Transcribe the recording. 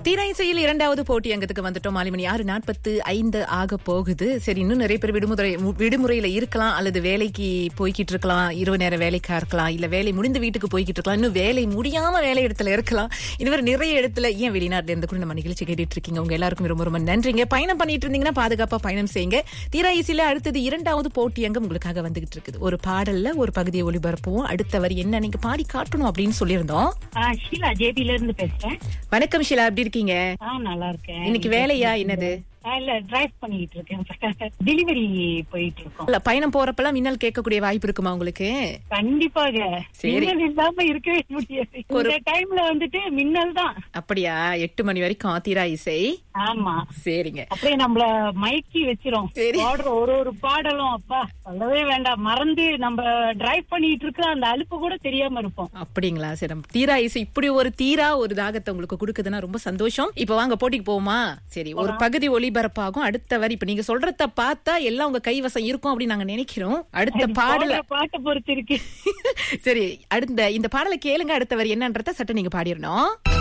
தீராய்சையில் இரண்டாவது போட்டி அங்கத்துக்கு வந்துட்டோம் மாலை மணி ஆறு நாற்பத்து ஐந்து ஆக போகுது சரி இன்னும் நிறைய பேர் விடுமுறை விடுமுறையில இருக்கலாம் அல்லது வேலைக்கு போய்கிட்டு இருக்கலாம் இரவு நேர வேலைக்கா இருக்கலாம் இல்ல வேலை முடிந்து வீட்டுக்கு போய்கிட்டு இருக்கலாம் இன்னும் வேலை முடியாம வேலை இடத்துல இருக்கலாம் இந்த மாதிரி நிறைய இடத்துல ஏன் வெளிநாட்டுல இருந்து கூட நம்ம நிகழ்ச்சி கேட்டுட்டு இருக்கீங்க உங்க எல்லாருக்கும் ரொம்ப ரொம்ப நன்றிங்க பயணம் பண்ணிட்டு இருந்தீங்கன்னா பாதுகாப்பா பயணம் செய்யுங்க தீராயிசில அடுத்தது இரண்டாவது போட்டி அங்கம் உங்களுக்காக வந்துகிட்டு இருக்குது ஒரு பாடல்ல ஒரு பகுதியை ஒளிபரப்புவோம் அடுத்த வரி என்ன நீங்க பாடி காட்டணும் அப்படின்னு சொல்லியிருந்தோம் ஆ, ஷீலா ஜேபில இருந்து பேசுறேன் வணக்கம் ஷிலா எப்படி இருக்கீங்க ஆ நல்லா இருக்கேன் இன்னைக்கு வேலையா என்னது ஆ, இல்ல டிரைவ் பண்ணிட்டு இருக்கேன் டெலிவரி போயிட்டு இருக்கோம் இல்ல பயணம் போறப்பெல்லாம் மின்னல் கேட்கக்கூடிய வாய்ப்பு இருக்குமா உங்களுக்கு கண்டிப்பாக சரி. மின்னல் இல்லாம இருக்கவே முடியாது இந்த டைம்ல வந்துட்டு மின்னல் தான் அப்படியா எட்டு மணி வரைக்கும் தீரா இசை ஆமா சரிங்க அப்படியே நம்மள மயக்கி வச்சிரும் சரி. பாடுற ஒரு ஒரு பாடலும் அப்பா சொல்லவே வேண்டாம் மறந்து நம்ம டிரைவ் பண்ணிட்டு இருக்க அந்த அலுப்பு கூட தெரியாம இருப்போம் அப்படிங்களா சரி நம்ம தீரா இசை இப்படி ஒரு தீரா ஒரு தாகத்தை உங்களுக்கு கொடுக்குதுன்னா ரொம்ப சந்தோஷம் இப்ப வாங்க போட்டிக்கு போவோமா சரி ஒரு பகுதி ஒளிபரப்பாகும் அடுத்த வரி இப்ப நீங்க சொல்றத பார்த்தா எல்லாம் உங்க கைவசம் இருக்கும் அப்படின்னு நாங்க நினைக்கிறோம் அடுத்த பாடல பாடுற பாட்டை பொறுத்து இருக்கு சரி அடுத்த இந்த பாடலை கேளுங்க அடுத்த வரி என்னன்றத சட்ட நீங்க பாடிடணும்